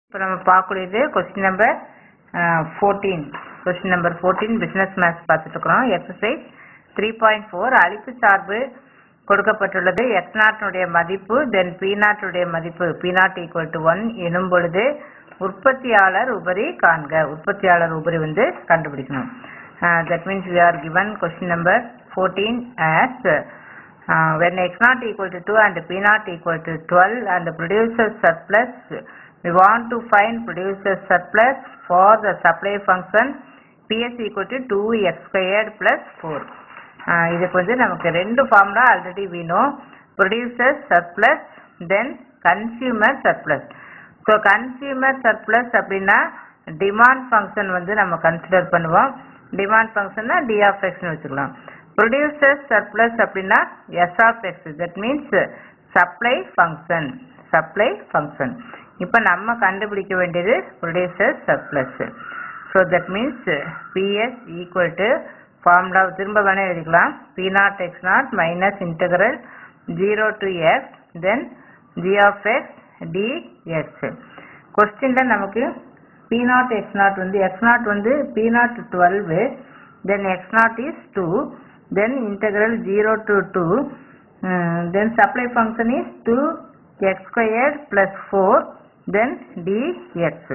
இப்போ நம்ம பார்க்கக்கூடியது question number fourteen question number fourteen business maths பார்த்துட்டு இருக்கிறோம் எக்ஸசைஸ் த்ரீ பாயிண்ட் ஃபோர் அழிப்பு சார்பு கொடுக்கப்பட்டுள்ளது எக்ஸ் நாட்டினுடைய மதிப்பு தென் பி நாட்டுடைய மதிப்பு p naught equal to one எனும் பொழுது உற்பத்தியாளர் உபரி காண்க உற்பத்தியாளர் உபரி வந்து கண்டுபிடிக்கணும் that means we are given question number 14 as uh, when x not equal to 2 and p not equal to 12 and the producer surplus we want to find producer surplus for the supply function ps equal to 2x squared plus 4 uh, இதுக்கு வந்து நமக்கு ரெண்டு formula already வேணும் producer surplus then consumer surplus so consumer surplus அப்படின்னா demand function வந்து நம்ம consider பண்ணுவோம் demand ஃபங்க்ஷன்னா டி ஆஃப் எக்ஸ்னு வச்சுக்கலாம் ப்ரொடியூசர் சர்ப்ளஸ் அப்படின்னா s of x that means supply function supply function இப்போ நம்ம கண்டுபிடிக்க வேண்டியது producer surplus so that means PS equal to formula திரும்ப வேணா எழுதிக்கலாம் p naught x naught minus integral zero to x then g of x dx கொஸ்டினில் நமக்கு p naught x naught வந்து எக்ஸ் நாட் வந்து p naught twelve then x naught is two then integral zero to two then supply function is two x squared plus four then dx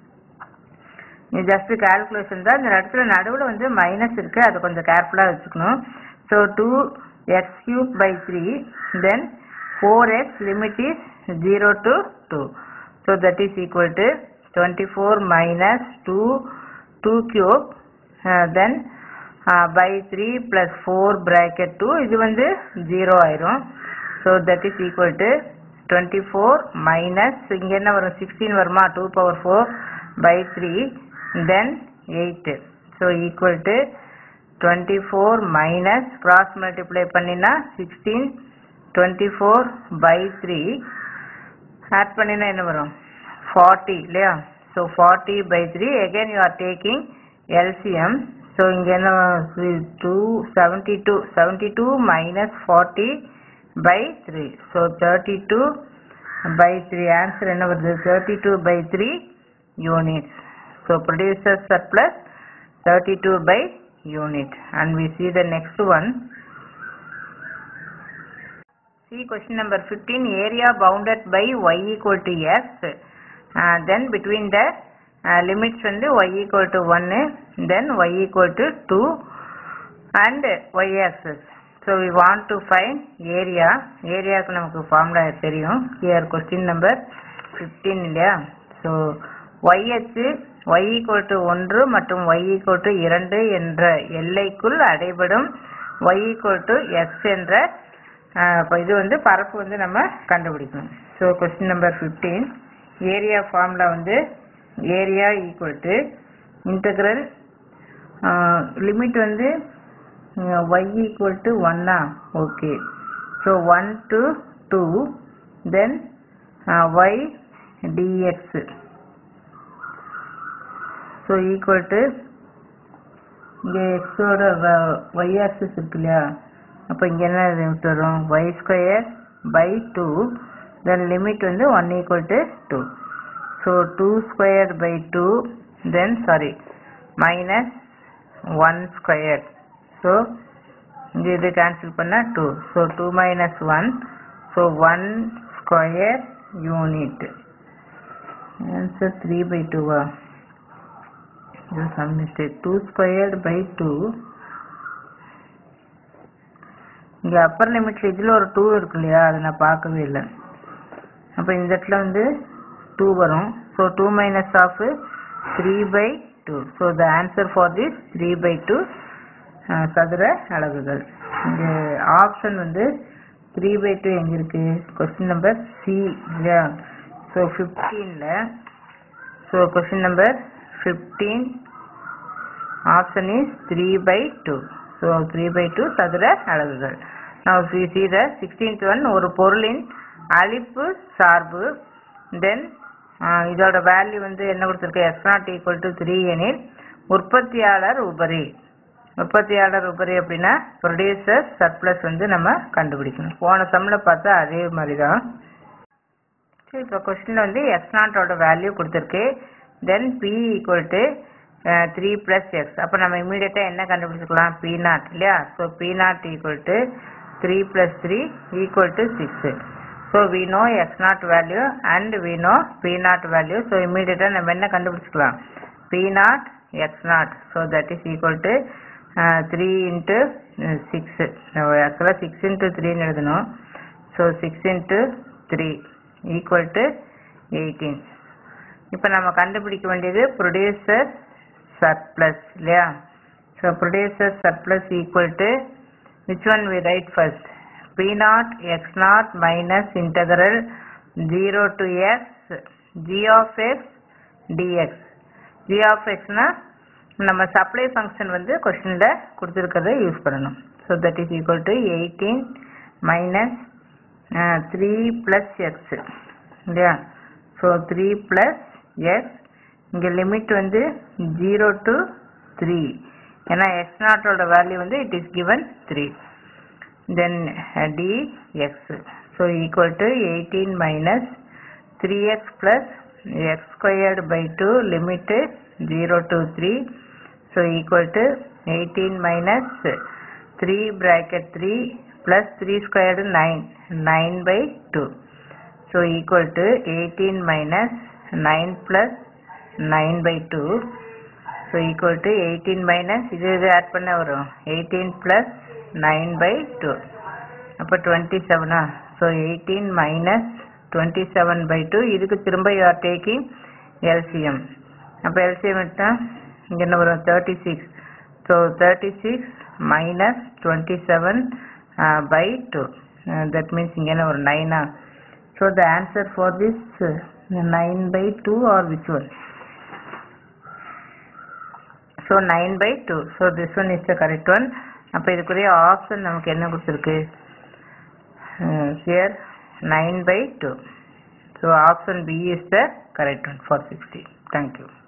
இது just calculation தான் இந்த இடத்துல நடுவில் வந்து minus இருக்கு அதை கொஞ்சம் கேர்ஃபுல்லாக வச்சுக்கணும் so two x cube by three then four x limit is zero to two so that is equal to twenty four minus two two cube then by three plus four bracket two இது வந்து zero ஆயிரும் so that is equal to twenty four minus இங்கே என்ன வரும் sixteen வருமா two power four by three then 8 so equal to 24 minus cross multiply பண்ணினா 16 24 by 3 add பண்ணினா என்ன வரும் 40 இல்லையா so 40 by 3 again you are taking LCM so இங்க என்ன 2 72 72 minus 40 by 3 so 32 by 3 answer என்ன வருது 32 by 3 units So producer surplus 32 by unit and we see the next one. See question number 15 area bounded by y equal to s uh, then between the uh, limits வந்து y equal to 1 then y equal to 2 and y axis. So we want to find area ஏரியாவுக்கு நமக்கு formula தெரியும் here question number 15 இல்லையா so y அச்சு y equal to ஒன்று மற்றும் y equal to இரண்டு என்ற எல்லைக்குள் அடைபடும் y equal to x என்ற இப்போ இது வந்து பரப்பு வந்து நம்ம கண்டுபிடிக்கணும் so question number fifteen area formula வந்து area equal to integral limit வந்து ஒய் ஈக்குவல் டு ஒன்னா okay so one to two then y dx so equal to இங்கே எக்ஸோட ஒய் ஆக்சிஸ் இருக்கு இல்லையா அப்போ இங்கே என்ன லிமிட் வரும் y square by two then limit வந்து one equal to two so two square by two then sorry minus one square so இங்கே இது கேன்சல் பண்ணால் two so two minus one so one square unit answer three by டூவா some mistake 2 squared by 2 இங்க அப்பர் லிமிட்ல இதுல ஒரு 2 இருக்கு இல்லையா அதை நான் பார்க்கவே இல்லை அப்ப இந்த இடத்துல வந்து 2 வரும் so two minus of three by two so the answer for this three by two சதுர அலகுகள் இங்க ஆப்ஷன் வந்து த்ரீ பை டூ எங்க இருக்கு கொஸ்டின் நம்பர் சி இல்லையா ஸோ ஃபிஃப்டீன்ல so question number 15 option is 3 by 2 so 3 by 2 சதுர அலகுகள் now if you see the 16th one ஒரு பொருளின் அழிப்பு சார்பு then இதோட வேல்யூ வந்து என்ன கொடுத்துருக்கு x naught equal to three எனில் உற்பத்தியாளர் உபரி உற்பத்தியாளர் உபரி அப்படின்னா ப்ரொடியூசர் சர்ப்ளஸ் வந்து நம்ம கண்டுபிடிக்கணும் போன சம்மில் பார்த்தா அதே மாதிரி தான் இப்போ கொஸ்டினில் வந்து எக்ஸ் நாட்டோட வேல்யூ கொடுத்துருக்கு then p equal to three plus x அப்போ நம்ம இமீடியட்டாக என்ன கண்டுபிடிச்சிக்கலாம் பி நாட் இல்லையா so p naught equal to three plus three equal to six so we know x naught value and we know p naught value so இமீடியட்டாக நம்ம என்ன கண்டுபிடிச்சிக்கலாம் p naught x naught so that is equal to three into six ஆக்சுவலாக six into த்ரீன்னு எழுதணும் so six into three equal to eighteen இப்போ நம்ம கண்டுபிடிக்க வேண்டியது ப்ரொடியூசர் சர்ப்ளஸ் இல்லையா so producer surplus equal to which one we write first p naught x naught minus integral zero to x g of x dx g of எக்ஸ்னா நம்ம supply function வந்து கொஸ்டினில் கொடுத்துருக்கிறத யூஸ் பண்ணணும் so that is equal to eighteen minus three plus x இல்லையா so three plus x இங்கே limit வந்து zero to three ஏன்னா எக்ஸ் நாட்டோட வேல்யூ வந்து it is given three then dx so equal to 18 minus 3x plus x squared by 2 limit 0 to 3 so equal to 18 minus 3 bracket 3 plus 3 squared 9 9 by 2 so equal to 18 minus 9 plus 9 by 2 so equal to 18 minus இது இது add பண்ண வரும் 18 plus 9 by 2 அப்போ 27 ஆ so 18 minus 27 by 2 இதுக்கு திரும்ப you are taking LCM அப்போ LCM எடுத்தா இங்க என்ன வரும் 36 so 36 minus 27 uh, by 2 uh, that means இங்க என்ன வரும் 9 ஆ so the answer for this uh, 9 by 2 or which one so 9 by 2 so this one is the correct one அப்போ இதுக்குரிய ஆப்ஷன் நமக்கு என்ன கொடுத்துருக்கு here 9 by 2 so option B is the correct one for 60 thank you